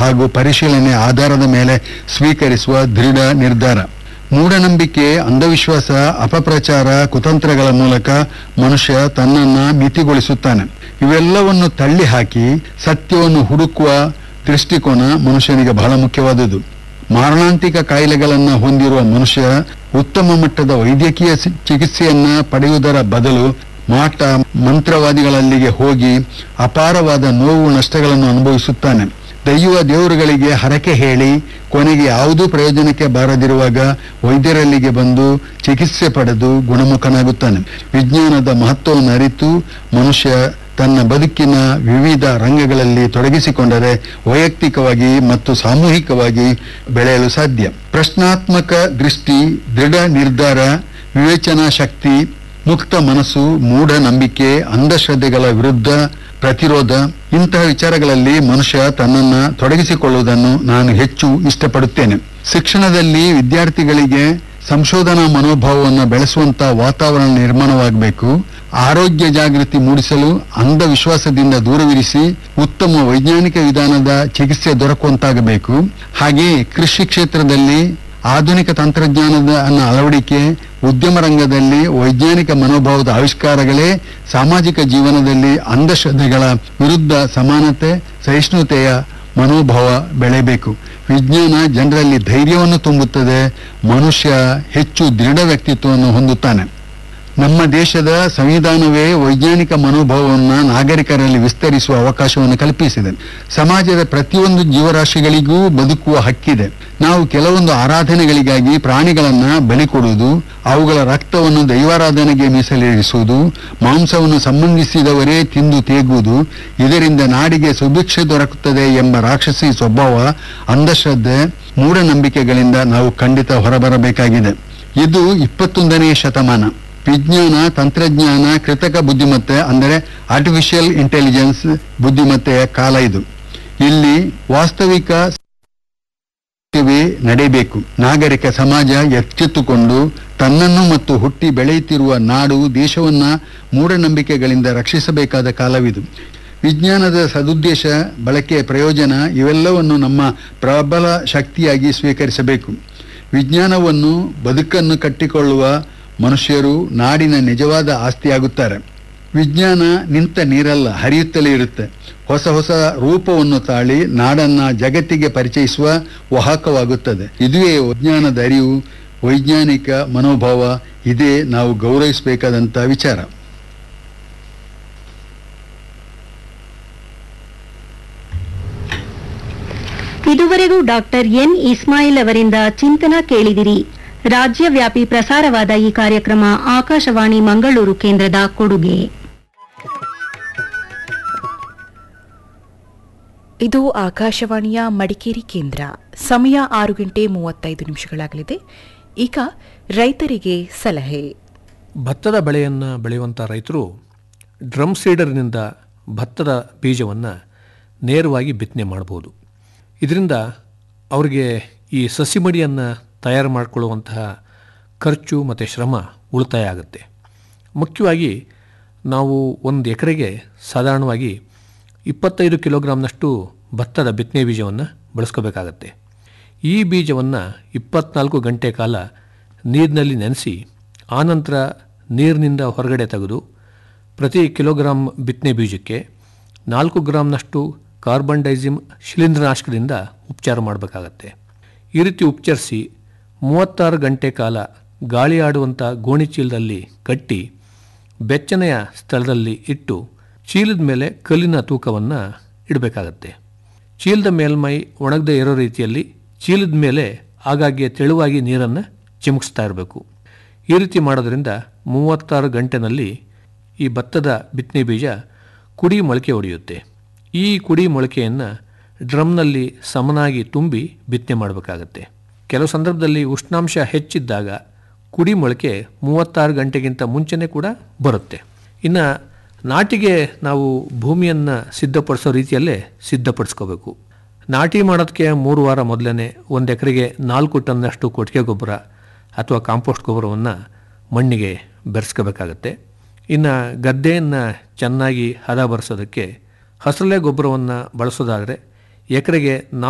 ಹಾಗೂ ಪರಿಶೀಲನೆ ಆಧಾರದ ಮೇಲೆ ಸ್ವೀಕರಿಸುವ ದೃಢ ನಿರ್ಧಾರ ಮೂಢನಂಬಿಕೆ ಅಂಧವಿಶ್ವಾಸ ಅಪಪ್ರಚಾರ ಕುತಂತ್ರಗಳ ಮೂಲಕ ಮನುಷ್ಯ ತನ್ನನ್ನ ಮಿತಿಗೊಳಿಸುತ್ತಾನೆ ಇವೆಲ್ಲವನ್ನು ತಳ್ಳಿ ಹಾಕಿ ಸತ್ಯವನ್ನು ಹುಡುಕುವ ದೃಷ್ಟಿಕೋನ ಮನುಷ್ಯನಿಗೆ ಬಹಳ ಮುಖ್ಯವಾದುದು ಮಾರಣಾಂತಿಕ ಕಾಯಿಲೆಗಳನ್ನು ಹೊಂದಿರುವ ಮನುಷ್ಯ ಉತ್ತಮ ಮಟ್ಟದ ವೈದ್ಯಕೀಯ ಸಿ- ಚಿಕಿತ್ಸೆಯನ್ನ ಪಡೆಯುವುದರ ಬದಲು ಮಾಟ ಮಂತ್ರವಾದಿಗಳಲ್ಲಿಗೆ ಹೋಗಿ ಅಪಾರವಾದ ನೋವು ನಷ್ಟಗಳನ್ನು ಅನುಭವಿಸುತ್ತಾನೆ ದೈವ ದೇವರುಗಳಿಗೆ ಹರಕೆ ಹೇಳಿ ಕೊನೆಗೆ ಯಾವುದೂ ಪ್ರಯೋಜನಕ್ಕೆ ಬಾರದಿರುವಾಗ ವೈದ್ಯರಲ್ಲಿಗೆ ಬಂದು ಚಿಕಿತ್ಸೆ ಪಡೆದು ಗುಣಮುಖನಾಗುತ್ತಾನೆ ವಿಜ್ಞಾನದ ಮಹತ್ವವನ್ನು ಅರಿತು ಮನುಷ್ಯ ತನ್ನ ಬದುಕಿನ ವಿವಿಧ ರಂಗಗಳಲ್ಲಿ ತೊಡಗಿಸಿಕೊಂಡರೆ ವೈಯಕ್ತಿಕವಾಗಿ ಮತ್ತು ಸಾಮೂಹಿಕವಾಗಿ ಬೆಳೆಯಲು ಸಾಧ್ಯ ಪ್ರಶ್ನಾತ್ಮಕ ದೃಷ್ಟಿ ದೃಢ ನಿರ್ಧಾರ ವಿವೇಚನಾ ಶಕ್ತಿ ಮುಕ್ತ ಮನಸ್ಸು ಮೂಢನಂಬಿಕೆ ಅಂಧಶ್ರದ್ಧೆಗಳ ವಿರುದ್ಧ ಪ್ರತಿರೋಧ ಇಂತಹ ವಿಚಾರಗಳಲ್ಲಿ ಮನುಷ್ಯ ತನ್ನನ್ನ ತೊಡಗಿಸಿಕೊಳ್ಳುವುದನ್ನು ನಾನು ಹೆಚ್ಚು ಇಷ್ಟಪಡುತ್ತೇನೆ ಶಿಕ್ಷಣದಲ್ಲಿ ವಿದ್ಯಾರ್ಥಿಗಳಿಗೆ ಸಂಶೋಧನಾ ಮನೋಭಾವವನ್ನು ಬೆಳೆಸುವಂತ ವಾತಾವರಣ ನಿರ್ಮಾಣವಾಗಬೇಕು ಆರೋಗ್ಯ ಜಾಗೃತಿ ಮೂಡಿಸಲು ಅಂಧವಿಶ್ವಾಸದಿಂದ ದೂರವಿರಿಸಿ ಉತ್ತಮ ವೈಜ್ಞಾನಿಕ ವಿಧಾನದ ಚಿಕಿತ್ಸೆ ದೊರಕುವಂತಾಗಬೇಕು ಹಾಗೆಯೇ ಕೃಷಿ ಕ್ಷೇತ್ರದಲ್ಲಿ ಆಧುನಿಕ ತಂತ್ರಜ್ಞಾನದ ಅನ್ನ ಅಳವಡಿಕೆ ಉದ್ಯಮ ರಂಗದಲ್ಲಿ ವೈಜ್ಞಾನಿಕ ಮನೋಭಾವದ ಆವಿಷ್ಕಾರಗಳೇ ಸಾಮಾಜಿಕ ಜೀವನದಲ್ಲಿ ಅಂಧಶ್ರದ್ಧೆಗಳ ವಿರುದ್ಧ ಸಮಾನತೆ ಸಹಿಷ್ಣುತೆಯ ಮನೋಭಾವ ಬೆಳೆಯಬೇಕು ವಿಜ್ಞಾನ ಜನರಲ್ಲಿ ಧೈರ್ಯವನ್ನು ತುಂಬುತ್ತದೆ ಮನುಷ್ಯ ಹೆಚ್ಚು ದೃಢ ವ್ಯಕ್ತಿತ್ವವನ್ನು ಹೊಂದುತ್ತಾನೆ ನಮ್ಮ ದೇಶದ ಸಂವಿಧಾನವೇ ವೈಜ್ಞಾನಿಕ ಮನೋಭಾವವನ್ನು ನಾಗರಿಕರಲ್ಲಿ ವಿಸ್ತರಿಸುವ ಅವಕಾಶವನ್ನು ಕಲ್ಪಿಸಿದೆ ಸಮಾಜದ ಪ್ರತಿಯೊಂದು ಜೀವರಾಶಿಗಳಿಗೂ ಬದುಕುವ ಹಕ್ಕಿದೆ ನಾವು ಕೆಲವೊಂದು ಆರಾಧನೆಗಳಿಗಾಗಿ ಪ್ರಾಣಿಗಳನ್ನ ಬಲಿ ಕೊಡುವುದು ಅವುಗಳ ರಕ್ತವನ್ನು ದೈವಾರಾಧನೆಗೆ ಮೀಸಲಿರಿಸುವುದು ಮಾಂಸವನ್ನು ಸಂಬಂಧಿಸಿದವರೇ ತಿಂದು ತೇಗುವುದು ಇದರಿಂದ ನಾಡಿಗೆ ಸುಭಿಕ್ಷೆ ದೊರಕುತ್ತದೆ ಎಂಬ ರಾಕ್ಷಸಿ ಸ್ವಭಾವ ಅಂಧಶ್ರದ್ಧೆ ಮೂಢನಂಬಿಕೆಗಳಿಂದ ನಾವು ಖಂಡಿತ ಹೊರಬರಬೇಕಾಗಿದೆ ಇದು ಇಪ್ಪತ್ತೊಂದನೆಯ ಶತಮಾನ ವಿಜ್ಞಾನ ತಂತ್ರಜ್ಞಾನ ಕೃತಕ ಬುದ್ಧಿಮತ್ತೆ ಅಂದರೆ ಆರ್ಟಿಫಿಷಿಯಲ್ ಇಂಟೆಲಿಜೆನ್ಸ್ ಬುದ್ಧಿಮತ್ತೆಯ ಕಾಲ ಇದು ಇಲ್ಲಿ ವಾಸ್ತವಿಕ ಸೇವೆ ನಡೆಯಬೇಕು ನಾಗರಿಕ ಸಮಾಜ ಎಚ್ಚೆತ್ತುಕೊಂಡು ತನ್ನನ್ನು ಮತ್ತು ಹುಟ್ಟಿ ಬೆಳೆಯುತ್ತಿರುವ ನಾಡು ದೇಶವನ್ನ ಮೂಢನಂಬಿಕೆಗಳಿಂದ ರಕ್ಷಿಸಬೇಕಾದ ಕಾಲವಿದು ವಿಜ್ಞಾನದ ಸದುದ್ದೇಶ ಬಳಕೆ ಪ್ರಯೋಜನ ಇವೆಲ್ಲವನ್ನು ನಮ್ಮ ಪ್ರಬಲ ಶಕ್ತಿಯಾಗಿ ಸ್ವೀಕರಿಸಬೇಕು ವಿಜ್ಞಾನವನ್ನು ಬದುಕನ್ನು ಕಟ್ಟಿಕೊಳ್ಳುವ ಮನುಷ್ಯರು ನಾಡಿನ ನಿಜವಾದ ಆಸ್ತಿಯಾಗುತ್ತಾರೆ ವಿಜ್ಞಾನ ನಿಂತ ನೀರಲ್ಲ ಹರಿಯುತ್ತಲೇ ಇರುತ್ತೆ ಹೊಸ ಹೊಸ ರೂಪವನ್ನು ತಾಳಿ ನಾಡನ್ನ ಜಗತ್ತಿಗೆ ಪರಿಚಯಿಸುವ ವಾಹಕವಾಗುತ್ತದೆ ಇದುವೇ ವಿಜ್ಞಾನದ ಅರಿವು ವೈಜ್ಞಾನಿಕ ಮನೋಭಾವ ಇದೇ ನಾವು ಗೌರವಿಸಬೇಕಾದಂತ ವಿಚಾರ ಇದುವರೆಗೂ ಡಾಕ್ಟರ್ ಎನ್ ಇಸ್ಮಾಯಿಲ್ ಅವರಿಂದ ಚಿಂತನ ಕೇಳಿದಿರಿ ರಾಜ್ಯವ್ಯಾಪಿ ಪ್ರಸಾರವಾದ ಈ ಕಾರ್ಯಕ್ರಮ ಆಕಾಶವಾಣಿ ಮಂಗಳೂರು ಕೇಂದ್ರದ ಕೊಡುಗೆ ಇದು ಆಕಾಶವಾಣಿಯ ಮಡಿಕೇರಿ ಕೇಂದ್ರ ಸಮಯ ಆರು ಗಂಟೆ ಮೂವತ್ತೈದು ನಿಮಿಷಗಳಾಗಲಿದೆ ಈಗ ರೈತರಿಗೆ ಸಲಹೆ ಭತ್ತದ ಬೆಳೆಯನ್ನು ಬೆಳೆಯುವಂಥ ರೈತರು ಡ್ರಮ್ ಸೀಡರ್ನಿಂದ ಭತ್ತದ ಬೀಜವನ್ನು ನೇರವಾಗಿ ಬಿತ್ತನೆ ಮಾಡ್ಬೋದು ಇದರಿಂದ ಅವರಿಗೆ ಈ ಸಸಿ ಮಡಿಯನ್ನು ತಯಾರು ಮಾಡಿಕೊಳ್ಳುವಂತಹ ಖರ್ಚು ಮತ್ತು ಶ್ರಮ ಉಳಿತಾಯ ಆಗುತ್ತೆ ಮುಖ್ಯವಾಗಿ ನಾವು ಒಂದು ಎಕರೆಗೆ ಸಾಧಾರಣವಾಗಿ ಇಪ್ಪತ್ತೈದು ಕಿಲೋಗ್ರಾಮ್ನಷ್ಟು ಭತ್ತದ ಬಿತ್ತನೆ ಬೀಜವನ್ನು ಬಳಸ್ಕೋಬೇಕಾಗತ್ತೆ ಈ ಬೀಜವನ್ನು ಇಪ್ಪತ್ನಾಲ್ಕು ಗಂಟೆ ಕಾಲ ನೀರಿನಲ್ಲಿ ನೆನೆಸಿ ಆನಂತರ ನೀರಿನಿಂದ ಹೊರಗಡೆ ತೆಗೆದು ಪ್ರತಿ ಕಿಲೋಗ್ರಾಮ್ ಬಿತ್ತನೆ ಬೀಜಕ್ಕೆ ನಾಲ್ಕು ಗ್ರಾಮ್ನಷ್ಟು ಕಾರ್ಬನ್ ಡೈಸಿಮ್ ಶಿಲೀಂಧ್ರನಾಶಕದಿಂದ ಉಪಚಾರ ಮಾಡಬೇಕಾಗತ್ತೆ ಈ ರೀತಿ ಉಪಚರಿಸಿ ಮೂವತ್ತಾರು ಗಂಟೆ ಕಾಲ ಗಾಳಿ ಆಡುವಂಥ ಗೋಣಿ ಚೀಲದಲ್ಲಿ ಕಟ್ಟಿ ಬೆಚ್ಚನೆಯ ಸ್ಥಳದಲ್ಲಿ ಇಟ್ಟು ಚೀಲದ ಮೇಲೆ ಕಲ್ಲಿನ ತೂಕವನ್ನು ಇಡಬೇಕಾಗತ್ತೆ ಚೀಲದ ಮೇಲ್ಮೈ ಒಣಗದೇ ಇರೋ ರೀತಿಯಲ್ಲಿ ಚೀಲದ ಮೇಲೆ ಆಗಾಗ್ಗೆ ತೆಳುವಾಗಿ ನೀರನ್ನು ಚಿಮುಕಿಸ್ತಾ ಇರಬೇಕು ಈ ರೀತಿ ಮಾಡೋದ್ರಿಂದ ಮೂವತ್ತಾರು ಗಂಟೆನಲ್ಲಿ ಈ ಭತ್ತದ ಬಿತ್ತನೆ ಬೀಜ ಕುಡಿ ಮೊಳಕೆ ಹೊಡೆಯುತ್ತೆ ಈ ಕುಡಿ ಮೊಳಕೆಯನ್ನು ಡ್ರಮ್ನಲ್ಲಿ ಸಮನಾಗಿ ತುಂಬಿ ಬಿತ್ತನೆ ಮಾಡಬೇಕಾಗತ್ತೆ ಕೆಲವು ಸಂದರ್ಭದಲ್ಲಿ ಉಷ್ಣಾಂಶ ಹೆಚ್ಚಿದ್ದಾಗ ಕುಡಿ ಮೊಳಕೆ ಮೂವತ್ತಾರು ಗಂಟೆಗಿಂತ ಮುಂಚೆನೇ ಕೂಡ ಬರುತ್ತೆ ಇನ್ನು ನಾಟಿಗೆ ನಾವು ಭೂಮಿಯನ್ನು ಸಿದ್ಧಪಡಿಸೋ ರೀತಿಯಲ್ಲೇ ಸಿದ್ಧಪಡಿಸ್ಕೋಬೇಕು ನಾಟಿ ಮಾಡೋದಕ್ಕೆ ಮೂರು ವಾರ ಮೊದಲೇ ಒಂದು ಎಕರೆಗೆ ನಾಲ್ಕು ಟನ್ನಷ್ಟು ಕೊಟ್ಟಿಗೆ ಗೊಬ್ಬರ ಅಥವಾ ಕಾಂಪೋಸ್ಟ್ ಗೊಬ್ಬರವನ್ನು ಮಣ್ಣಿಗೆ ಬೆರೆಸ್ಕೋಬೇಕಾಗತ್ತೆ ಇನ್ನು ಗದ್ದೆಯನ್ನು ಚೆನ್ನಾಗಿ ಹದ ಬರೆಸೋದಕ್ಕೆ ಹಸರಲೆ ಗೊಬ್ಬರವನ್ನು ಬಳಸೋದಾದರೆ ಎಕರೆಗೆ